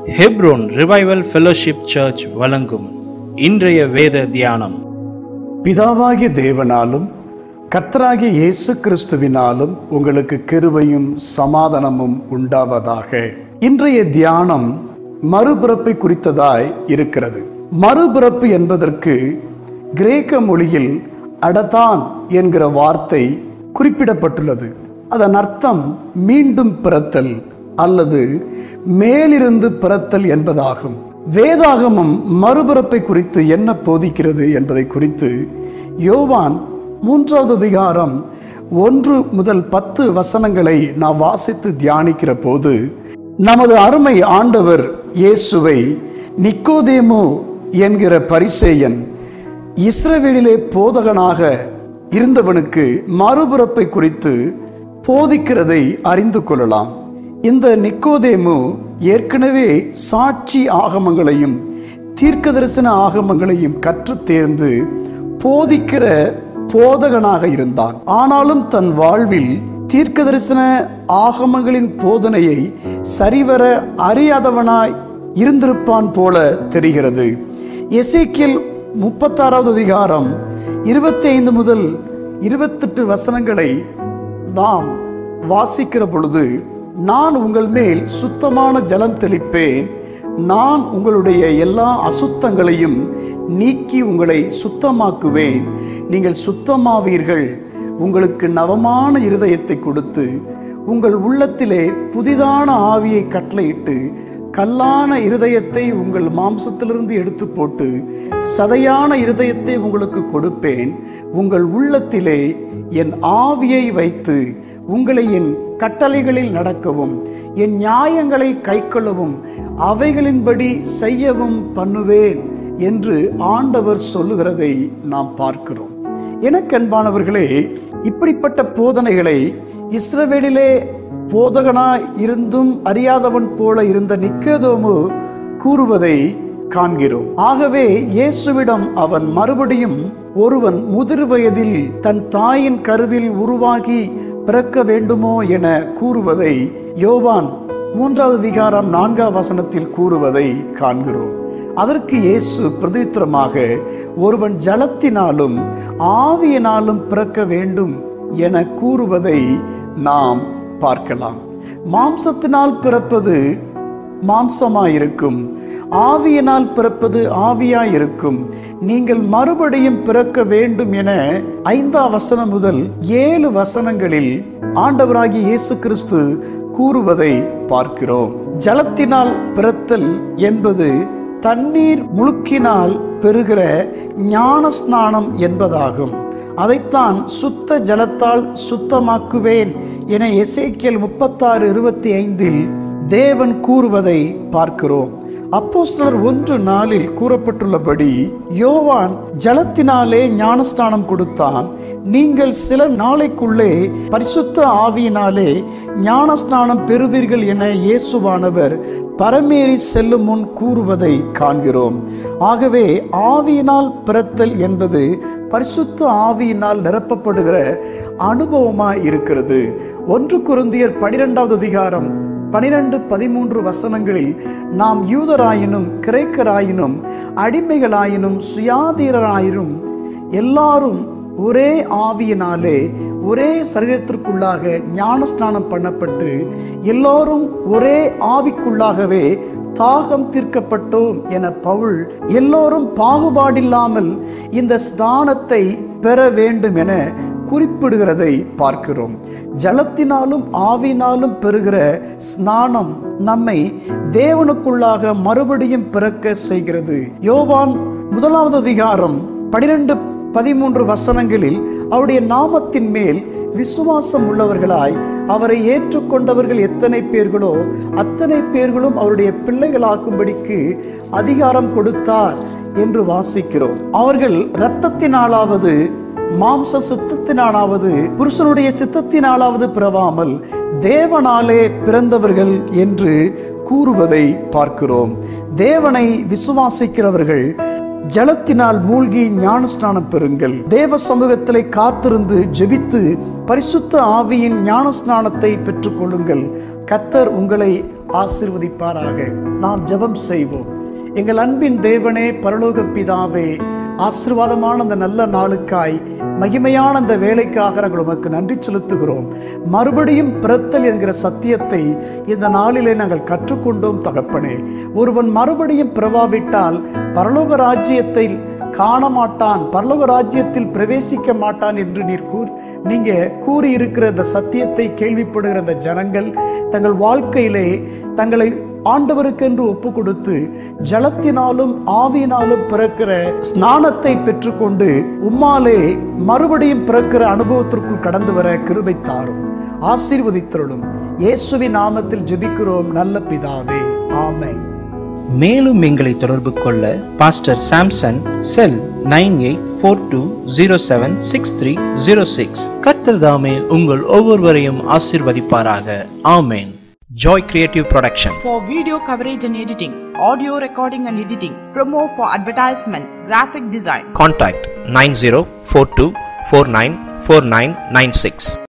Hebron revival fellowship search வழங்கும் இன்றைய வேத தியானம் பிதாவாகிய தேவனாலும் கர்த்தராகிய இயேசு கிறிஸ்துவினாலும் உங்களுக்கு கிருபையும் சமாதானமும் உண்டாவதாக இன்றைய தியானம் மறுபிறப்பை குறித்ததாய் இருக்கிறது மறுபிறப்பு என்பதற்கு கிரேக்க மொழியில் அடதான் என்கிற வார்த்தை குறிப்பிடப்பட்டுள்ளது அதன் அர்த்தம் மீண்டும் பிறத்தல் அல்லது மேலிருந்து பிறத்தல் என்பதாகும் வேதாகமம் மறுபிறப்பை குறித்து என்ன போதிக்கிறது என்பதை குறித்து யோவான் மூன்றாவது அதிகாரம் ஒன்று முதல் பத்து வசனங்களை நாம் வாசித்து தியானிக்கிற போது நமது அருமை ஆண்டவர் இயேசுவை நிக்கோதேமு என்கிற பரிசேயன் இஸ்ரவேலிலே போதகனாக இருந்தவனுக்கு மறுபிறப்பை குறித்து போதிக்கிறதை அறிந்து கொள்ளலாம் இந்த நிக்கோதேமு ஏற்கனவே சாட்சி ஆகமங்களையும் தீர்க்க தரிசன ஆகமங்களையும் கற்றுத் தேர்ந்து போதிக்கிற போதகனாக இருந்தான் ஆனாலும் தன் வாழ்வில் தீர்க்க தரிசன ஆகமங்களின் போதனையை சரிவர அறியாதவனாய் இருந்திருப்பான் போல தெரிகிறது எசேக்கியல் முப்பத்தாறாவது அதிகாரம் இருபத்தி ஐந்து முதல் இருபத்தெட்டு வசனங்களை நாம் வாசிக்கிற பொழுது நான் உங்கள் மேல் சுத்தமான ஜலம் தெளிப்பேன் நான் உங்களுடைய எல்லா அசுத்தங்களையும் நீக்கி உங்களை சுத்தமாக்குவேன் நீங்கள் சுத்தமாவீர்கள் உங்களுக்கு நவமான இருதயத்தை கொடுத்து உங்கள் உள்ளத்திலே புதிதான ஆவியை கட்டளையிட்டு கல்லான இருதயத்தை உங்கள் மாம்சத்திலிருந்து எடுத்து போட்டு சதையான இருதயத்தை உங்களுக்கு கொடுப்பேன் உங்கள் உள்ளத்திலே என் ஆவியை வைத்து உங்களை என் கட்டளைகளில் நடக்கவும் என் நியாயங்களை கைக்கொள்ளவும் அவைகளின்படி செய்யவும் பண்ணுவேன் என்று ஆண்டவர் சொல்லுகிறதை நாம் பார்க்கிறோம் எனக்கன்பானவர்களே இப்படிப்பட்ட போதனைகளை இஸ்ரவேலிலே போதகனாய் இருந்தும் அறியாதவன் போல இருந்த நிக்கேதோமு கூறுவதை காண்கிறோம் ஆகவே இயேசுவிடம் அவன் மறுபடியும் ஒருவன் முதிர் வயதில் தன் தாயின் கருவில் உருவாகி பிறக்க வேண்டுமோ என கூறுவதை யோவான் மூன்றாவது அதிகாரம் நான்காம் வசனத்தில் கூறுவதை காண்கிறோம் அதற்கு இயேசு பிரதித்திரமாக ஒருவன் ஜலத்தினாலும் ஆவியினாலும் பிறக்க வேண்டும் என கூறுவதை நாம் பார்க்கலாம் மாம்சத்தினால் பிறப்பது மாம்சமாயிருக்கும் ஆவியினால் பிறப்பது ஆவியாயிருக்கும் நீங்கள் மறுபடியும் பிறக்க வேண்டும் என ஐந்தாம் வசனம் முதல் ஏழு வசனங்களில் ஆண்டவராகிய இயேசு கிறிஸ்து கூறுவதை பார்க்கிறோம் ஜலத்தினால் பிறத்தல் என்பது தண்ணீர் முழுக்கினால் பெறுகிற ஞான ஸ்நானம் என்பதாகும் அதைத்தான் சுத்த ஜலத்தால் சுத்தமாக்குவேன் என எசேக்கியல் முப்பத்தாறு இருபத்தி ஐந்தில் தேவன் கூறுவதை பார்க்கிறோம் அப்போஸ்தலர் ஒன்று நாளில் கூறப்பட்டுள்ளபடி யோவான் ஜலத்தினாலே ஞானஸ்தானம் கொடுத்தான் நீங்கள் சில நாளைக்குள்ளே பரிசுத்த ஆவியினாலே ஞானஸ்நானம் பெறுவீர்கள் என இயேசுவானவர் பரமேறி செல்லும் முன் கூறுவதை காண்கிறோம் ஆகவே ஆவியினால் பிறத்தல் என்பது பரிசுத்த ஆவியினால் நிரப்பப்படுகிற அனுபவமாய் இருக்கிறது ஒன்று குருந்தியர் பனிரெண்டாவது அதிகாரம் பனிரெண்டு பதிமூன்று வசனங்களில் நாம் யூதராயினும் கிரேக்கராயினும் அடிமைகளாயினும் சுயாதீரராயினும் எல்லாரும் ஒரே ஆவியினாலே ஒரே சரீரத்திற்குள்ளாக ஞானஸ்நானம் பண்ணப்பட்டு எல்லோரும் ஒரே ஆவிக்குள்ளாகவே தாகம் தீர்க்கப்பட்டோம் என பவுல் எல்லோரும் பாகுபாடில்லாமல் இந்த ஸ்நானத்தை பெற வேண்டும் என குறிப்பிடுகிறதை பார்க்கிறோம் ஜலத்தினாலும் ஆவினாலும் பெறுகிற ஸ்நானம் நம்மை தேவனுக்குள்ளாக மறுபடியும் பிறக்க செய்கிறது யோவான் முதலாவது அதிகாரம் பனிரெண்டு பதிமூன்று வசனங்களில் அவருடைய நாமத்தின் மேல் விசுவாசம் உள்ளவர்களாய் அவரை ஏற்றுக்கொண்டவர்கள் எத்தனை பேர்களோ அத்தனை பேர்களும் அவருடைய பிள்ளைகளாக்கும்படிக்கு அதிகாரம் கொடுத்தார் என்று வாசிக்கிறோம் அவர்கள் இரத்தத்தினாலாவது மாம்ச சித்தத்தினாலாவது புருஷனுடைய சித்தத்தினாலாவது பிறவாமல் தேவனாலே பிறந்தவர்கள் என்று கூறுவதை பார்க்கிறோம் தேவனை விசுவாசிக்கிறவர்கள் ஜலத்தினால் மூழ்கி ஞானஸ்நானம் பெறுங்கள் தேவ சமூகத்திலே காத்திருந்து ஜெபித்து பரிசுத்த ஆவியின் ஞானஸ்நானத்தை பெற்றுக்கொள்ளுங்கள் கத்தர் உங்களை ஆசிர்வதிப்பாராக நாம் ஜெபம் செய்வோம் எங்கள் அன்பின் தேவனே பரலோக பிதாவே ஆசீர்வாதமான அந்த நல்ல நாளுக்காய் மகிமையான அந்த வேலைக்காக நாங்கள் உமக்கு நன்றி செலுத்துகிறோம் மறுபடியும் பிறத்தல் என்கிற சத்தியத்தை இந்த நாளிலே நாங்கள் கற்றுக்கொண்டோம் தகப்பனே ஒருவன் மறுபடியும் பிறவாவிட்டால் பரலோக ராஜ்யத்தை காண மாட்டான் பரலோக ராஜ்யத்தில் பிரவேசிக்க மாட்டான் என்று நீர் கூர் நீங்க கூறியிருக்கிற இந்த சத்தியத்தை கேள்விப்படுகிற அந்த ஜனங்கள் தங்கள் வாழ்க்கையிலே தங்களை ஆண்டவருக்கென்று ஒப்பு கொடுத்து ஜலத்தினாலும் ஆவியினாலும் பிறக்கிற ஸ்நானத்தை பெற்றுக்கொண்டு உம்மாலே மறுபடியும் பிறக்கிற அனுபவத்திற்குள் கடந்து வர கிருபை தாரும் ஆசீர்வதித்தருளும் இயேசுவின் நாமத்தில் ஜெபிக்கிறோம் நல்ல பிதாவே ஆமென் மேலும் எங்களை தொடர்பு கொள்ள pastor Samson cell nine eight four two zero seven six three zero six கர்த்தர் தாமே உங்கள் ஒவ்வொருவரையும் ஆசிர்வதிப்பாராக ஆமேன் joy creative production for video coverage and editing, audio recording and editing, promo for advertisement, graphic design. Contact 9042494996.